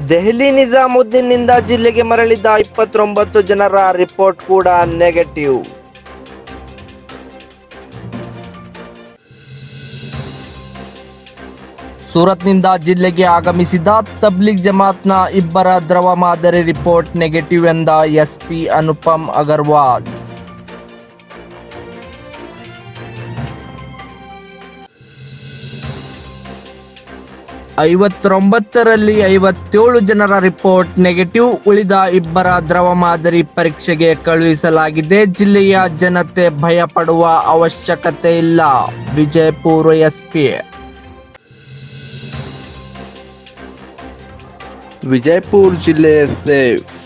ದೆಹಲಿ ನಿಜಾಮುದ್ದೀನ್ನಿಂದ ಜಿಲ್ಲೆಗೆ ಮರಳಿದ್ದ ಇಪ್ಪತ್ತೊಂಬತ್ತು ಜನರ ರಿಪೋರ್ಟ್ ಕೂಡ ನೆಗೆಟಿವ್ ಸೂರತ್ನಿಂದ ಜಿಲ್ಲೆಗೆ ಆಗಮಿಸಿದ ತಬ್ಲಿಗ್ ಜಮಾತ್ನ ಇಬ್ಬರ ದ್ರವ ಮಾದರಿ ರಿಪೋರ್ಟ್ ನೆಗೆಟಿವ್ ಎಂದ ಎಸ್ಪಿ ಅನುಪಮ್ ಅಗರ್ವಾಲ್ ಐವತ್ತೊಂಬತ್ತರಲ್ಲಿ ಐವತ್ತೇಳು ಜನರ ರಿಪೋರ್ಟ್ ನೆಗೆಟಿವ್ ಉಳಿದ ಇಬ್ಬರ ದ್ರವ ಮಾದರಿ ಪರೀಕ್ಷೆಗೆ ಕಳುಹಿಸಲಾಗಿದೆ ಜಿಲ್ಲೆಯ ಜನತೆ ಭಯ ಪಡುವ ಅವಶ್ಯಕತೆ ಇಲ್ಲ ವಿಜಯಪುರ ಎಸ್ಪಿ ವಿಜಯಪುರ ಜಿಲ್ಲೆ ಸೇಫ್